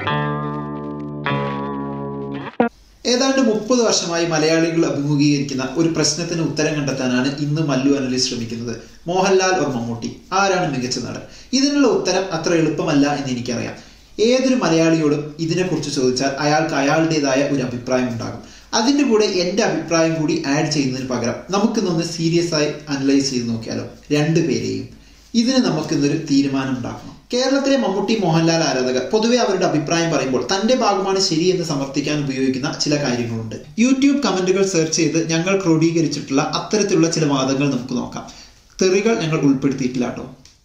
ഏതാണ്ട് മുപ്പത് വർഷമായി മലയാളികൾ അഭിമുഖീകരിക്കുന്ന ഒരു പ്രശ്നത്തിന് ഉത്തരം കണ്ടെത്താനാണ് ഇന്ന് മല്ലു അനലി ശ്രമിക്കുന്നത് മോഹൻലാൽ ഓർ മമ്മൂട്ടി ആരാണ് മികച്ച നടൻ ഇതിനുള്ള ഉത്തരം അത്ര എളുപ്പമല്ല എന്ന് എനിക്കറിയാം ഏതൊരു മലയാളിയോടും ഇതിനെക്കുറിച്ച് ചോദിച്ചാൽ അയാൾക്ക് അയാളുടേതായ ഒരു അഭിപ്രായം ഉണ്ടാകും അതിൻ്റെ കൂടെ എൻ്റെ അഭിപ്രായം കൂടി ആഡ് ചെയ്യുന്നതിന് പകരം നമുക്കിന്നൊന്ന് സീരിയസ് ആയി അനലൈസ് ചെയ്ത് നോക്കിയാലോ രണ്ടുപേരെയും ഇതിന് നമുക്കിന്നൊരു തീരുമാനം ഉണ്ടാക്കണം കേരളത്തിലെ മമ്മൂട്ടി മോഹൻലാൽ ആരാധകർ പൊതുവെ അവരുടെ അഭിപ്രായം പറയുമ്പോൾ തന്റെ ഭാഗമാണ് ശരിയെന്ന് സമർത്ഥിക്കാൻ ഉപയോഗിക്കുന്ന ചില കാര്യങ്ങളുണ്ട് യൂട്യൂബ് കമന്റുകൾ സെർച്ച് ചെയ്ത് ഞങ്ങൾ ക്രോഡീകരിച്ചിട്ടുള്ള അത്തരത്തിലുള്ള ചില വാദങ്ങൾ നമുക്ക് നോക്കാം തെറികൾ ഞങ്ങൾ ഉൾപ്പെടുത്തിയിട്ടില്ല കേട്ടോ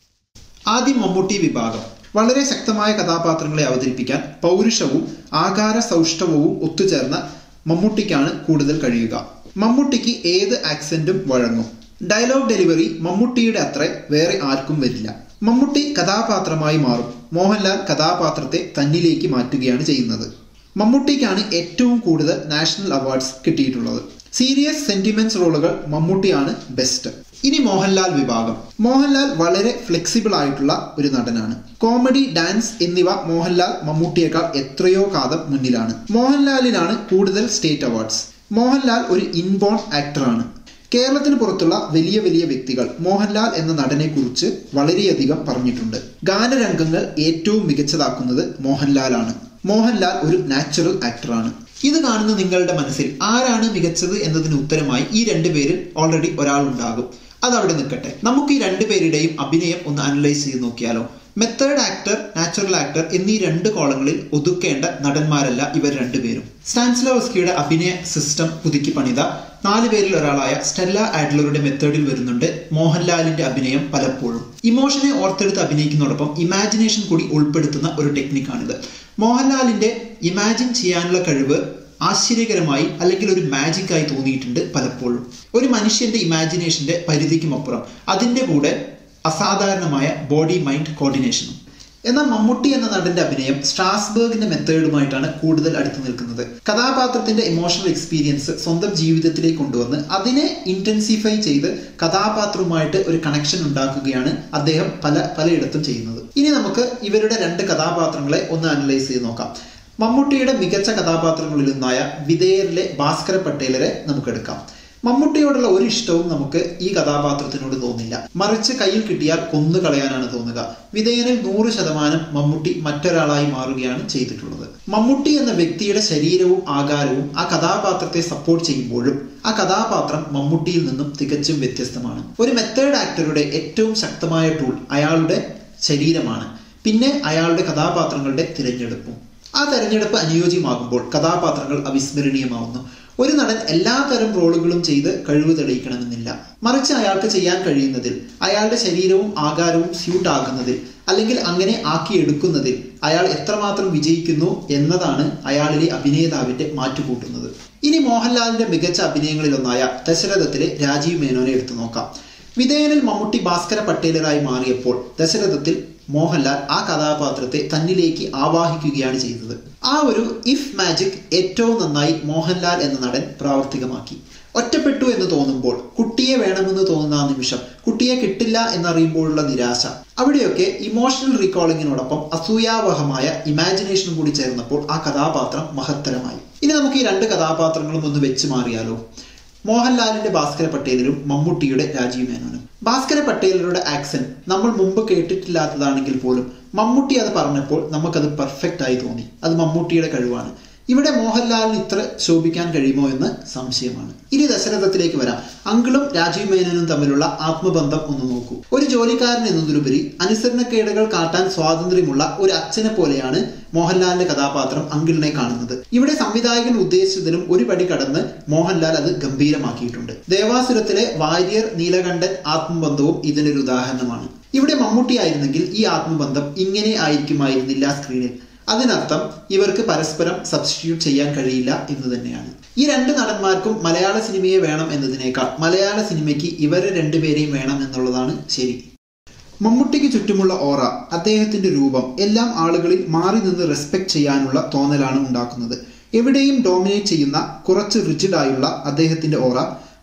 ആദ്യം മമ്മൂട്ടി വിഭാഗം വളരെ ശക്തമായ കഥാപാത്രങ്ങളെ അവതരിപ്പിക്കാൻ പൗരുഷവും ആകാര സൗഷ്ഠവവും ഒത്തുചേർന്ന മമ്മൂട്ടിക്കാണ് കൂടുതൽ കഴിയുക മമ്മൂട്ടിക്ക് ഏത് ആക്സെന്റും വഴങ്ങും ഡയലോഗ് ഡെലിവറി മമ്മൂട്ടിയുടെ അത്ര വേറെ ആർക്കും വരില്ല മമ്മൂട്ടി കഥാപാത്രമായി മാറും മോഹൻലാൽ കഥാപാത്രത്തെ തന്നിലേക്ക് മാറ്റുകയാണ് ചെയ്യുന്നത് മമ്മൂട്ടിക്കാണ് ഏറ്റവും കൂടുതൽ നാഷണൽ അവാർഡ്സ് കിട്ടിയിട്ടുള്ളത് സീരിയസ് സെന്റിമെന്റ്സ് റോളുകൾ മമ്മൂട്ടിയാണ് ബെസ്റ്റ് ഇനി മോഹൻലാൽ വിഭാഗം മോഹൻലാൽ വളരെ ഫ്ലെക്സിബിൾ ആയിട്ടുള്ള ഒരു നടനാണ് കോമഡി ഡാൻസ് എന്നിവ മോഹൻലാൽ മമ്മൂട്ടിയേക്കാൾ എത്രയോ കാതം മുന്നിലാണ് മോഹൻലാലിനാണ് കൂടുതൽ സ്റ്റേറ്റ് അവാർഡ്സ് മോഹൻലാൽ ഒരു ഇൻബോൺ ആക്ടറാണ് കേരളത്തിന് പുറത്തുള്ള വലിയ വലിയ വ്യക്തികൾ മോഹൻലാൽ എന്ന നടനെ കുറിച്ച് വളരെയധികം പറഞ്ഞിട്ടുണ്ട് ഗാനരംഗങ്ങൾ ഏറ്റവും മികച്ചതാക്കുന്നത് മോഹൻലാലാണ് മോഹൻലാൽ ഒരു നാച്ചുറൽ ആക്ടറാണ് ഇത് കാണുന്ന നിങ്ങളുടെ മനസ്സിൽ ആരാണ് മികച്ചത് എന്നതിന് ഉത്തരമായി ഈ രണ്ടു പേരിൽ ഓൾറെഡി ഒരാൾ ഉണ്ടാകും അതവിടെ നിൽക്കട്ടെ നമുക്ക് ഈ രണ്ടുപേരുടെയും അഭിനയം ഒന്ന് അനലൈസ് ചെയ്ത് നോക്കിയാലോ മെത്തേഡ് ആക്ടർ നാച്ചുറൽ ആക്ടർ എന്നീ രണ്ട് കോളങ്ങളിൽ ഒതുക്കേണ്ട നടന്മാരല്ല ഇവർ രണ്ടുപേരും സ്റ്റാൻസ്ലോവസ്കിയുടെ അഭിനയ സിസ്റ്റം പുതുക്കി പണിത നാല് പേരിൽ ഒരാളായ സ്റ്റെല്ല ആഡ്ലറുടെ മെത്തേഡിൽ വരുന്നുണ്ട് മോഹൻലാലിന്റെ അഭിനയം പലപ്പോഴും ഇമോഷനെ ഓർത്തെടുത്ത് അഭിനയിക്കുന്നതോടൊപ്പം ഇമാജിനേഷൻ കൂടി ഉൾപ്പെടുത്തുന്ന ഒരു ടെക്നിക്കാണിത് മോഹൻലാലിന്റെ ഇമാജിൻ ചെയ്യാനുള്ള കഴിവ് ആശ്ചര്യകരമായി അല്ലെങ്കിൽ ഒരു മാജിക്കായി തോന്നിയിട്ടുണ്ട് പലപ്പോഴും ഒരു മനുഷ്യന്റെ ഇമാജിനേഷന്റെ പരിധിക്കുമപ്പുറം അതിന്റെ കൂടെ അസാധാരണമായ ബോഡി മൈൻഡ് കോർഡിനേഷനും എന്നാൽ മമ്മൂട്ടി എന്ന നടന്റെ അഭിനയം സ്ട്രാസ്ബർഗിന്റെ മെത്തേഡുമായിട്ടാണ് കൂടുതൽ അടുത്ത് നിൽക്കുന്നത് കഥാപാത്രത്തിന്റെ ഇമോഷണൽ എക്സ്പീരിയൻസ് സ്വന്തം ജീവിതത്തിലേക്ക് കൊണ്ടുവന്ന് അതിനെ ഇന്റൻസിഫൈ ചെയ്ത് കഥാപാത്രവുമായിട്ട് ഒരു കണക്ഷൻ ഉണ്ടാക്കുകയാണ് അദ്ദേഹം പല പലയിടത്തും ചെയ്യുന്നത് ഇനി നമുക്ക് ഇവരുടെ രണ്ട് കഥാപാത്രങ്ങളെ ഒന്ന് അനലൈസ് ചെയ്ത് നോക്കാം മമ്മൂട്ടിയുടെ മികച്ച കഥാപാത്രങ്ങളിൽ ഒന്നായ വിധേയരിലെ ഭാസ്കര പട്ടേലരെ നമുക്കെടുക്കാം മമ്മൂട്ടിയോടുള്ള ഒരു ഇഷ്ടവും നമുക്ക് ഈ കഥാപാത്രത്തിനോട് തോന്നില്ല മറിച്ച് കയ്യിൽ കിട്ടിയാൽ കൊന്നു കളയാനാണ് തോന്നുക വിധേയനിൽ നൂറ് ശതമാനം മമ്മൂട്ടി മറ്റൊരാളായി മാറുകയാണ് ചെയ്തിട്ടുള്ളത് മമ്മൂട്ടി എന്ന വ്യക്തിയുടെ ശരീരവും ആകാരവും ആ കഥാപാത്രത്തെ സപ്പോർട്ട് ചെയ്യുമ്പോഴും ആ കഥാപാത്രം മമ്മൂട്ടിയിൽ നിന്നും തികച്ചും വ്യത്യസ്തമാണ് ഒരു മെത്തേഡ് ആക്ടറുടെ ഏറ്റവും ശക്തമായ ടൂൾ അയാളുടെ ശരീരമാണ് പിന്നെ അയാളുടെ കഥാപാത്രങ്ങളുടെ തിരഞ്ഞെടുപ്പും ആ തെരഞ്ഞെടുപ്പ് അനുയോജ്യമാകുമ്പോൾ കഥാപാത്രങ്ങൾ അവിസ്മരണീയമാവുന്നു ഒരു നടൻ എല്ലാ തരം റോളുകളും ചെയ്ത് കഴിവ് തെളിയിക്കണമെന്നില്ല മറിച്ച് അയാൾക്ക് ചെയ്യാൻ കഴിയുന്നതിൽ അയാളുടെ ശരീരവും ആകാരവും സ്യൂട്ട് ആക്കുന്നതിൽ അല്ലെങ്കിൽ അങ്ങനെ ആക്കിയെടുക്കുന്നതിൽ അയാൾ എത്രമാത്രം വിജയിക്കുന്നു എന്നതാണ് അയാളിലെ അഭിനേതാവിന്റെ മാറ്റുകൂട്ടുന്നത് ഇനി മോഹൻലാലിന്റെ മികച്ച അഭിനയങ്ങളിലൊന്നായ ദശരഥത്തിലെ രാജീവ് മേനോനെ എടുത്തു നോക്കാം വിധേയനിൽ മമ്മൂട്ടി ഭാസ്കര പട്ടേലറായി മാറിയപ്പോൾ ദശരഥത്തിൽ മോഹൻലാൽ ആ കഥാപാത്രത്തെ തന്നിലേക്ക് ആവാഹിക്കുകയാണ് ചെയ്തത് ആ ഒരു ഇഫ് മാജിക് ഏറ്റവും നന്നായി മോഹൻലാൽ എന്ന നടൻ പ്രാവർത്തികമാക്കി ഒറ്റപ്പെട്ടു എന്ന് തോന്നുമ്പോൾ കുട്ടിയെ വേണമെന്ന് തോന്നുന്ന ആ നിമിഷം കുട്ടിയെ കിട്ടില്ല എന്നറിയുമ്പോഴുള്ള നിരാശ അവിടെയൊക്കെ ഇമോഷണൽ റീകോളിങ്ങിനോടൊപ്പം അസൂയാവഹമായ ഇമാജിനേഷനും കൂടി ചേർന്നപ്പോൾ ആ കഥാപാത്രം മഹത്തരമായി ഇനി നമുക്ക് ഈ രണ്ട് കഥാപാത്രങ്ങളും ഒന്ന് വെച്ച് മാറിയാലോ മോഹൻലാലിന്റെ ഭാസ്കര പട്ടേലരും മമ്മൂട്ടിയുടെ രാജീവ് മേനോനും ഭാസ്കര പട്ടേലരുടെ ആക്സെന്റ് നമ്മൾ മുമ്പ് കേട്ടിട്ടില്ലാത്തതാണെങ്കിൽ പോലും മമ്മൂട്ടി അത് പറഞ്ഞപ്പോൾ നമുക്കത് പെർഫെക്റ്റ് ആയി തോന്നി അത് മമ്മൂട്ടിയുടെ കഴിവാണ് ഇവിടെ മോഹൻലാലിന് ഇത്ര ശോഭിക്കാൻ കഴിയുമോ എന്ന് സംശയമാണ് ഇനി ദശരഥത്തിലേക്ക് വരാം അങ്കിളും രാജീവ് മേനോനും തമ്മിലുള്ള ആത്മബന്ധം ഒന്ന് നോക്കൂ ഒരു ജോലിക്കാരൻ എന്നതിലുപരി അനുസരണക്കേടുകൾ കാട്ടാൻ സ്വാതന്ത്ര്യമുള്ള ഒരു അച്ഛനെ പോലെയാണ് മോഹൻലാലിന്റെ കഥാപാത്രം അങ്കിളിനെ കാണുന്നത് ഇവിടെ സംവിധായകൻ ഉദ്ദേശിച്ചതിനും ഒരു പടി കടന്ന് മോഹൻലാൽ അത് ഗംഭീരമാക്കിയിട്ടുണ്ട് ദേവാസുരത്തിലെ വാര്യർ നീലകണ്ഠൻ ആത്മബന്ധവും ഇതിനൊരു ഉദാഹരണമാണ് ഇവിടെ മമ്മൂട്ടി ആയിരുന്നെങ്കിൽ ഈ ആത്മബന്ധം ഇങ്ങനെ ആയിരിക്കുമായിരുന്നില്ല സ്ക്രീനിൽ അതിനർത്ഥം ഇവർക്ക് പരസ്പരം സബ്സ്റ്റിറ്റ്യൂട്ട് ചെയ്യാൻ കഴിയില്ല എന്ന് തന്നെയാണ് ഈ രണ്ട് നടന്മാർക്കും മലയാള സിനിമയെ വേണം എന്നതിനേക്കാൾ മലയാള സിനിമയ്ക്ക് ഇവരെ രണ്ടുപേരെയും വേണം എന്നുള്ളതാണ് ശരി മമ്മൂട്ടിക്ക് ചുറ്റുമുള്ള ഓറ അദ്ദേഹത്തിന്റെ രൂപം എല്ലാം ആളുകളിൽ മാറി നിന്ന് റെസ്പെക്ട് ചെയ്യാനുള്ള തോന്നലാണ് ഉണ്ടാക്കുന്നത് എവിടെയും ഡോമിനേറ്റ് ചെയ്യുന്ന കുറച്ച് റിജിഡായുള്ള അദ്ദേഹത്തിന്റെ ഓറ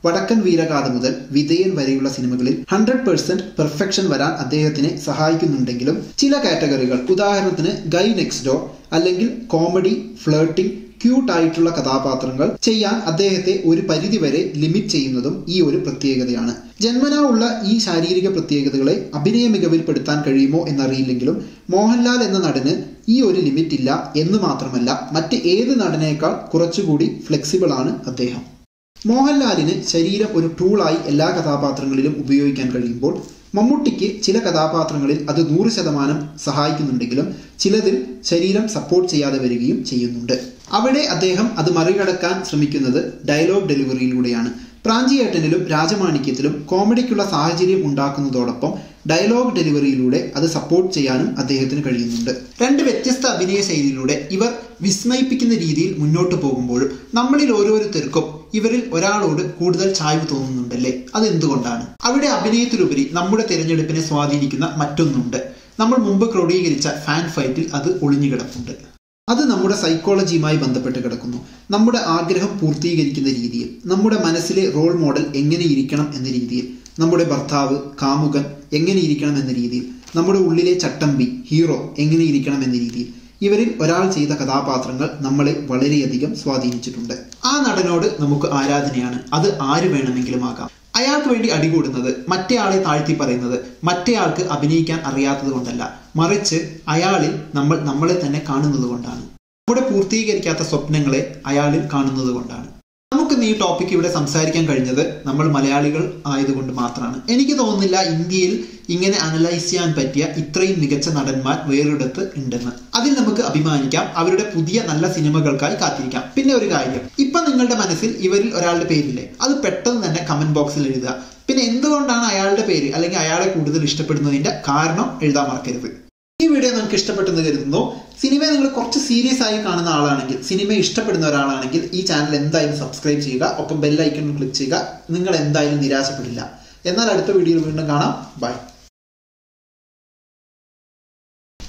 വടക്കൻ വീരഗാഥ മുതൽ വിധേയൻ വരെയുള്ള സിനിമകളിൽ ഹൺഡ്രഡ് പെർസെന്റ് പെർഫെക്ഷൻ വരാൻ അദ്ദേഹത്തിനെ സഹായിക്കുന്നുണ്ടെങ്കിലും ചില കാറ്റഗറികൾ ഉദാഹരണത്തിന് ഗൈ നെക്സ്റ്റ് ഡോർ അല്ലെങ്കിൽ കോമഡി ഫ്ലേർട്ടിംഗ് ക്യൂട്ട് ആയിട്ടുള്ള കഥാപാത്രങ്ങൾ ചെയ്യാൻ അദ്ദേഹത്തെ ഒരു പരിധിവരെ ലിമിറ്റ് ചെയ്യുന്നതും ഈ ഒരു പ്രത്യേകതയാണ് ജന്മനാ ഉള്ള ഈ ശാരീരിക പ്രത്യേകതകളെ അഭിനയ മികവിൽപ്പെടുത്താൻ കഴിയുമോ എന്നറിയില്ലെങ്കിലും മോഹൻലാൽ എന്ന നടന് ഈ ഒരു ലിമിറ്റ് ഇല്ല എന്ന് മാത്രമല്ല മറ്റ് ഏത് നടനേക്കാൾ കുറച്ചുകൂടി ഫ്ലെക്സിബിൾ ആണ് അദ്ദേഹം മോഹൻലാലിന് ശരീരം ഒരു ടൂളായി എല്ലാ കഥാപാത്രങ്ങളിലും ഉപയോഗിക്കാൻ കഴിയുമ്പോൾ മമ്മൂട്ടിക്ക് ചില കഥാപാത്രങ്ങളിൽ അത് നൂറ് ശതമാനം സഹായിക്കുന്നുണ്ടെങ്കിലും ചിലതിൽ ശരീരം സപ്പോർട്ട് ചെയ്യാതെ വരികയും ചെയ്യുന്നുണ്ട് അവിടെ അദ്ദേഹം അത് മറികടക്കാൻ ശ്രമിക്കുന്നത് ഡയലോഗ് ഡെലിവറിയിലൂടെയാണ് പ്രാഞ്ചിയേട്ടനിലും രാജമാണിക്യത്തിലും കോമഡിക്കുള്ള സാഹചര്യം ഉണ്ടാക്കുന്നതോടൊപ്പം ഡയലോഗ് ഡെലിവറിയിലൂടെ അത് സപ്പോർട്ട് ചെയ്യാനും അദ്ദേഹത്തിന് കഴിയുന്നുണ്ട് രണ്ട് വ്യത്യസ്ത അഭിനയ ശൈലിയിലൂടെ ഇവർ വിസ്മയിപ്പിക്കുന്ന രീതിയിൽ മുന്നോട്ട് പോകുമ്പോഴും നമ്മളിൽ ഓരോരുത്തർക്കും ഇവരിൽ ഒരാളോട് കൂടുതൽ ചായ്വ് തോന്നുന്നുണ്ടല്ലേ അത് എന്തുകൊണ്ടാണ് അവിടെ അഭിനയത്തിലുപരി നമ്മുടെ തിരഞ്ഞെടുപ്പിനെ സ്വാധീനിക്കുന്ന മറ്റൊന്നുണ്ട് നമ്മൾ മുമ്പ് ക്രോഡീകരിച്ച ഫാൻ ഫൈറ്റിൽ അത് ഒളിഞ്ഞു കിടപ്പുണ്ട് അത് നമ്മുടെ സൈക്കോളജിയുമായി ബന്ധപ്പെട്ട് കിടക്കുന്നു നമ്മുടെ ആഗ്രഹം പൂർത്തീകരിക്കുന്ന രീതിയിൽ നമ്മുടെ മനസ്സിലെ റോൾ മോഡൽ എങ്ങനെ ഇരിക്കണം എന്ന രീതിയിൽ നമ്മുടെ ഭർത്താവ് കാമുകൻ എങ്ങനെ ഇരിക്കണം എന്ന രീതിയിൽ നമ്മുടെ ഉള്ളിലെ ചട്ടമ്പി ഹീറോ എങ്ങനെ ഇരിക്കണം എന്ന രീതിയിൽ ഇവരിൽ ഒരാൾ ചെയ്ത കഥാപാത്രങ്ങൾ നമ്മളെ വളരെയധികം സ്വാധീനിച്ചിട്ടുണ്ട് ആ നടനോട് നമുക്ക് ആരാധനയാണ് അത് ആര് വേണമെങ്കിലും ആകാം അയാൾക്ക് വേണ്ടി അടികൂടുന്നത് മറ്റേയാളെ താഴ്ത്തി പറയുന്നത് മറ്റേയാൾക്ക് അഭിനയിക്കാൻ അറിയാത്തത് കൊണ്ടല്ല മറിച്ച് അയാളിൽ നമ്മൾ നമ്മളെ തന്നെ കാണുന്നത് കൊണ്ടാണ് നമ്മുടെ പൂർത്തീകരിക്കാത്ത സ്വപ്നങ്ങളെ അയാളിൽ കാണുന്നത് കൊണ്ടാണ് നമുക്ക് ഈ ടോപ്പിക് ഇവിടെ സംസാരിക്കാൻ കഴിഞ്ഞത് നമ്മൾ മലയാളികൾ ആയതുകൊണ്ട് മാത്രമാണ് എനിക്ക് തോന്നുന്നില്ല ഇന്ത്യയിൽ ഇങ്ങനെ അനലൈസ് ചെയ്യാൻ പറ്റിയ ഇത്രയും മികച്ച നടന്മാർ വേറൊരിടത്ത് ഉണ്ടെന്ന് അതിൽ നമുക്ക് അഭിമാനിക്കാം അവരുടെ പുതിയ നല്ല സിനിമകൾക്കായി കാത്തിരിക്കാം പിന്നെ ഒരു കാര്യം ഇപ്പൊ നിങ്ങളുടെ മനസ്സിൽ ഇവരിൽ ഒരാളുടെ പേരില്ലേ അത് പെട്ടെന്ന് തന്നെ കമന്റ് ബോക്സിൽ എഴുതുക പിന്നെ എന്തുകൊണ്ടാണ് അയാളുടെ പേര് അല്ലെങ്കിൽ അയാളെ കൂടുതൽ ഇഷ്ടപ്പെടുന്നതിന്റെ കാരണം എഴുതാൻ മറക്കരുത് ഈ വീഡിയോ നിങ്ങൾക്ക് ഇഷ്ടപ്പെട്ടെന്ന് കരുതുന്നു സിനിമയെ നിങ്ങൾ കുറച്ച് സീരിയസ് ആയി കാണുന്ന ആളാണെങ്കിൽ സിനിമയെ ഇഷ്ടപ്പെടുന്ന ഒരാളാണെങ്കിൽ ഈ ചാനൽ എന്തായാലും സബ്സ്ക്രൈബ് ചെയ്യുക ഒപ്പം ബെൽ ഐക്കൺ ക്ലിക്ക് ചെയ്യുക നിങ്ങൾ എന്തായാലും നിരാശപ്പെടില്ല എന്നാൽ അടുത്ത വീഡിയോയിൽ വീണ്ടും കാണാം ബൈ